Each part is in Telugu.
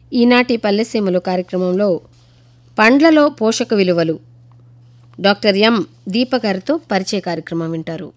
ఈనాటి పల్లెసీమలు కార్యక్రమంలో పండ్లలో పోషక విలువలు డాక్టర్ ఎం దీప గారితో పరిచయ కార్యక్రమం వింటారు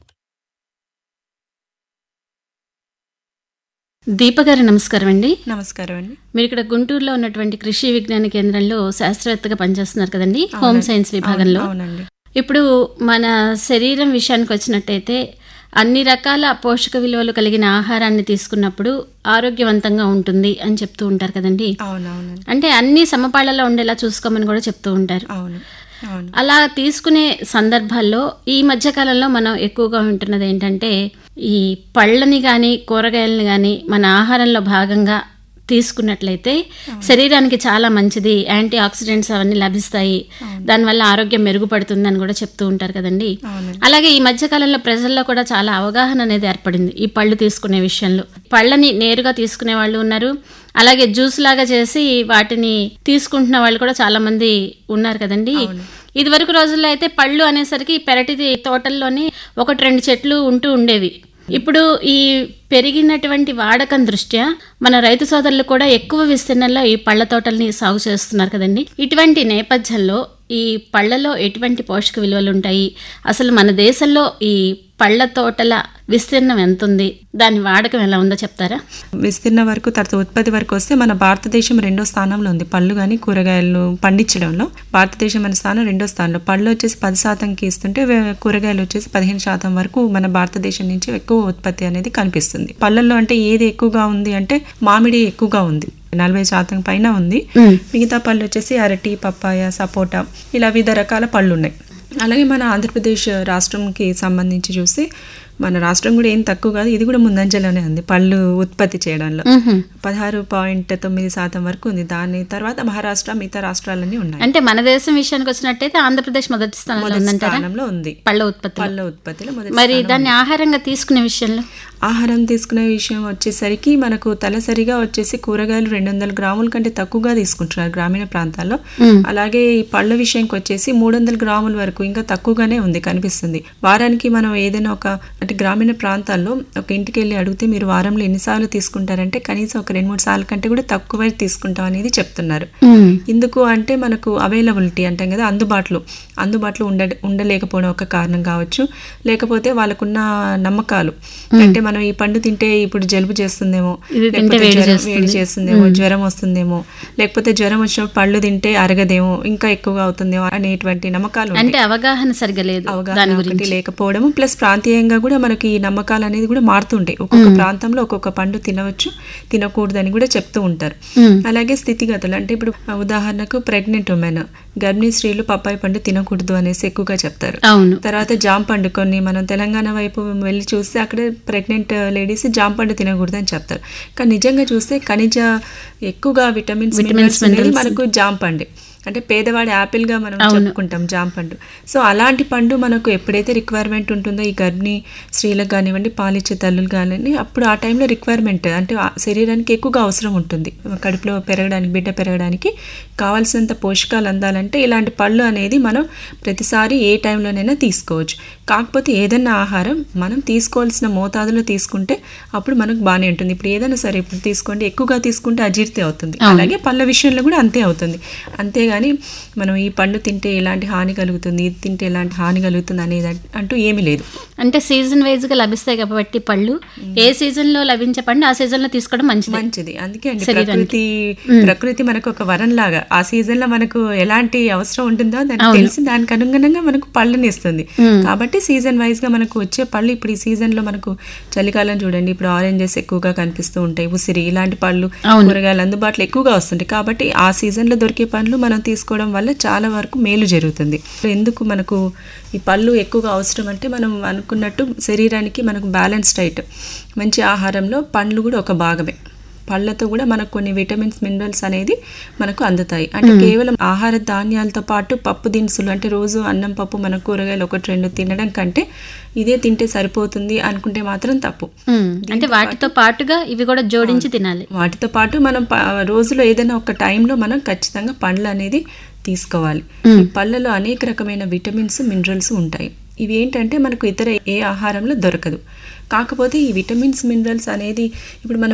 దీప గారు నమస్కారం అండి నమస్కారం అండి మీరు ఇక్కడ గుంటూరులో ఉన్నటువంటి కృషి విజ్ఞాన కేంద్రంలో శాస్త్రవేత్తగా పనిచేస్తున్నారు కదండి హోమ్ సైన్స్ విభాగంలో అవునండి ఇప్పుడు మన శరీరం విషయానికి వచ్చినట్టయితే అన్ని రకాల పోషక విలువలు కలిగిన ఆహారాన్ని తీసుకున్నప్పుడు ఆరోగ్యవంతంగా ఉంటుంది అని చెప్తూ ఉంటారు కదండి అవునవునండి అంటే అన్ని సమపాళ్లలో ఉండేలా చూసుకోమని కూడా చెప్తూ ఉంటారు అవును అవును అలా తీసుకునే సందర్భాల్లో ఈ మధ్య కాలంలో మనం ఎక్కువగా వింటున్నది ఏంటంటే ఈ పళ్ళని కానీ కూరగాయలని కానీ మన ఆహారంలో భాగంగా తీసుకున్నట్లయితే శరీరానికి చాలా మంచిది యాంటీ ఆక్సిడెంట్స్ అవన్నీ లభిస్తాయి దానివల్ల ఆరోగ్యం మెరుగుపడుతుందని కూడా చెప్తూ ఉంటారు కదండి అవును అలాగే ఈ మధ్య కాలంలో ప్రజల్లో కూడా చాలా అవగాహన అనేది ఏర్పడింది ఈ పళ్ళు తీసుకునే విషయంలో పళ్ళని నేరుగా తీసుకునే వాళ్ళు ఉన్నారు అలాగే జ్యూస్ లాగా చేసి వాటిని తీసుకుంటున్న వాళ్ళు కూడా చాలా మంది ఉన్నారు కదండి ఇది వరకు రోజుల్లో అయితే పళ్ళు అనేసరికి పెరటి తోటల్లోని ఒకటి రెండు చెట్లు ఉంటూ ఉండేవి ఇప్పుడు ఈ పెరిగినటువంటి వాడకం దృష్ట్యా మన రైతు సోదరులు కూడా ఎక్కువ విస్తీర్ణంలో ఈ పళ్ళ తోటల్ని సాగు చేస్తున్నారు కదండి ఇటువంటి నేపథ్యంలో ఈ పళ్ళలో ఎటువంటి పోషక విలువలు ఉంటాయి అసలు మన దేశంలో ఈ పళ్ళ తోటల విస్తీర్ణం ఎంత ఉంది దాని వాడకం ఎలా ఉందో చెప్తారా విస్తీర్ణ వరకు తర్వాత ఉత్పత్తి వరకు వస్తే మన భారతదేశం రెండో స్థానంలో ఉంది పళ్ళు కానీ కూరగాయలు పండించడంలో భారతదేశం మన స్థానం రెండో స్థానంలో పళ్ళు వచ్చేసి పది శాతంకి ఇస్తుంటే వే- కూరగాయలు వచ్చేసి పదిహేను శాతం వరకు మన భారతదేశం నుంచి ఎక్కువ ఉత్పత్తి అనేది కనిపిస్తుంది పళ్ళల్లో అంటే ఏది ఎక్కువగా ఉంది అంటే మామిడి ఎక్కువగా ఉంది నలభై శాతం పైన ఉంది మిగతా పళ్ళు వచ్చేసి అరటి పప్పాయ సపోటా ఇలా వివిధ రకాల పళ్ళు ఉన్నాయి అలాగే మన ఆంధ్రప్రదేశ్ రాష్ట్రంకి సంబంధించి చూస్తే మన రాష్ట్రం కూడా ఏం తక్కువ కాదు ఇది కూడా ముందంజలోనే ఉంది పళ్ళు ఉత్పత్తి చేయడంలో పదహారు పాయింట్ తొమ్మిది శాతం వరకు ఉంది దాని తర్వాత మహారాష్ట్ర మిగతా రాష్ట్రాలన్నీ ఉన్నాయి అంటే మన దేశం విషయానికి వచ్చినట్టయితే ఆంధ్రప్రదేశ్ మొదటి స్థానంలో ఉందంటారా స్థానంలో ఉంది పళ్ళ ఉత్పత్తి పళ్ళ ఉత్పత్తిలో మొదటి మరి దాన్ని ఆహారంగా తీసుకునే విషయంలో ఆహారం తీసుకునే విషయం వచ్చేసరికి మనకు తలసరిగా వచ్చేసి కూరగాయలు రెండు వందల గ్రాముల కంటే తక్కువగా తీసుకుంటున్నారు గ్రామీణ ప్రాంతాల్లో అలాగే ఈ పళ్ళ విషయంకి వచ్చేసి మూడు వందల గ్రాముల వరకు ఇంకా తక్కువగానే ఉంది కనిపిస్తుంది వారానికి మనం ఏదైనా ఒక అంటే గ్రామీణ ప్రాంతాల్లో ఒక ఇంటికి వెళ్ళి అడిగితే మీరు వారంలో ఎన్నిసార్లు తీసుకుంటారంటే కనీసం ఒక రెండు మూడు సార్లు కంటే కూడా తక్కువ తీసుకుంటాం అనేది చెప్తున్నారు ఎందుకు అంటే మనకు అవైలబిలిటీ అంటాం కదా అందుబాటులో అందుబాటులో ఉండ ఉండలేకపోవడం ఒక కారణం కావచ్చు లేకపోతే వాళ్ళకున్న నమ్మకాలు అంటే మనం ఈ పండు తింటే ఇప్పుడు జలుబు చేస్తుందేమో ఇది తింటే లేకపోతే వేడి జ్వరం వేడి చేస్తుందేమో జ్వరం వస్తుందేమో లేకపోతే జ్వరం వచ్చినప్పుడు పళ్ళు తింటే అరగదేమో ఇంకా ఎక్కువగా అవుతుందేమో అనేటువంటి నమ్మకాలు ఉంటాయి. అంటే అవగాహన సరిగా లేదు అవగాహన దాని ఒకటి గురించి లేకపోవడము ప్లస్ ప్రాంతీయంగా కూడా మనకి ఈ నమ్మకాలు అనేది కూడా మారుతుంటాయి ఒక్కొక్క ప్రాంతంలో ఒక్కొక్క పండు తినవచ్చు తినకూడదని కూడా చెప్తూ ఉంటారు మ్మ్. అలాగే స్థితిగతులు అంటే ఇప్పుడు ఉదాహరణకు ప్రెగ్నెంట్ ఉమెన్ గర్భిణీ స్త్రీలు పప్పాయి పండు తినకూడదు అనేసి ఎక్కువగా చెప్తారు అవును తర్వాత జామ పండు కొన్ని మనం తెలంగాణ వైపు వెళ్ళి చూస్తే అక్కడ ప్రెగ్నెంట్ లేడీస్ జామ పండు తినకూడదు అని చెప్తారు కానీ నిజంగా చూస్తే ఖనిజ ఎక్కువగా విటమిన్స్ మినరల్స్ అనేది మనకు జామ పండు అంటే పేదవాడి యాపిల్ గా మనం చెప్పుకుంటాం జామ పండు సో అలాంటి పండు మనకు ఎప్పుడైతే రిక్వైర్మెంట్ ఉంటుందో ఈ గర్భిణీ స్త్రీలకు కానివ్వండి పాలిచ్చే తల్లులు కానివ్వండి అప్పుడు ఆ టైంలో రిక్వైర్మెంట్ అంటే ఆ శరీరానికి ఎక్కువగా అవసరం ఉంటుంది కడుపులో పెరగడానికి బిడ్డ పెరగడానికి కావాల్సినంత పోషకాలు అందాలంటే ఇలాంటి పళ్ళు అనేది మనం ప్రతిసారి ఏ టైంలోనైనా తీసుకోవచ్చు కాకపోతే ఏదైనా ఆహారం మనం తీసుకోవాల్సిన మోతాదులో తీసుకుంటే అప్పుడు మనకు బాగానే ఉంటుంది ఇప్పుడు ఏదైనా సరే ఇప్పుడు తీసుకోండి ఎక్కువగా తీసుకుంటే అజీర్తి అవుతుంది అలాగే పళ్ళ విషయంలో కూడా అంతే అవుతుంది అంతేగాని మనం ఈ పండు తింటే ఎలాంటి హాని కలుగుతుంది ఇది తింటే ఎలాంటి హాని కలుగుతుంది అనేది అం- అంటూ ఏమీ లేదు అంటే సీజన్ వైజ్ గా లభిస్తాయి కాబట్టి పళ్ళు ఏ సీజన్ లో లభించే పండు ఆ సీజన్ లో తీసుకోవడం మంచిది మంచిది అందుకే అండి ప్రకృతి ప్రకృతి మనకు ఒక వరం లాగా ఆ సీజన్ లో మనకు ఎలాంటి అవసరం ఉంటుందో దానికి తెలిసి దానికి అనుగుణంగా మనకు పళ్ళని ఇస్తుంది కాబట్టి సీజన్ వైజ్ గా మనకు వచ్చే పళ్ళు ఇప్పుడు ఈ సీజన్ లో మనకు చలికాలం చూడండి ఇప్పుడు ఆరెంజెస్ ఎక్కువగా కనిపిస్తూ ఉంటాయి ఉసిరి ఇలాంటి పళ్ళు కూరగాయలు అందుబాటులో ఎక్కువగా వస్తుంటాయి కాబట్టి ఆ సీజన్ లో దొరికే పండ్లు మనం తీసుకోవడం వల్ల చాలా వరకు మేలు జరుగుతుంది ఎందుకు మనకు ఈ పళ్ళు ఎక్కువగా అవసరం అంటే మనం అనుకున్నట్టు శరీరానికి మనకు బ్యాలెన్స్ డైట్ మంచి ఆహారంలో పండ్లు కూడా ఒక భాగమే పళ్ళతో కూడా మనకు కొన్ని విటమిన్స్ మినరల్స్ అనేది మనకు అందుతాయి అంటే కేవలం ఆహార ధాన్యాలతో పాటు పప్పు దినుసులు అంటే రోజు అన్నం పప్పు మన కూరగాయలు ఒకటి రెండు తినడం కంటే ఇదే తింటే సరిపోతుంది అనుకుంటే మాత్రం తప్పు మ్మ్. అంటే వాటితో పాటుగా ఇవి కూడా జోడించి తినాలి వాటితో పాటు మనం ప- రోజులో ఏదైనా ఒక టైంలో మనం ఖచ్చితంగా పండ్లు అనేది తీసుకోవాలి ఈ పళ్ళలో అనేక రకమైన విటమిన్స్ మినరల్స్ ఉంటాయి ఇవి ఏంటంటే మనకు ఇతర ఏ ఆహారంలో దొరకదు కాకపోతే ఈ విటమిన్స్ మినరల్స్ అనేది ఇప్పుడు మనం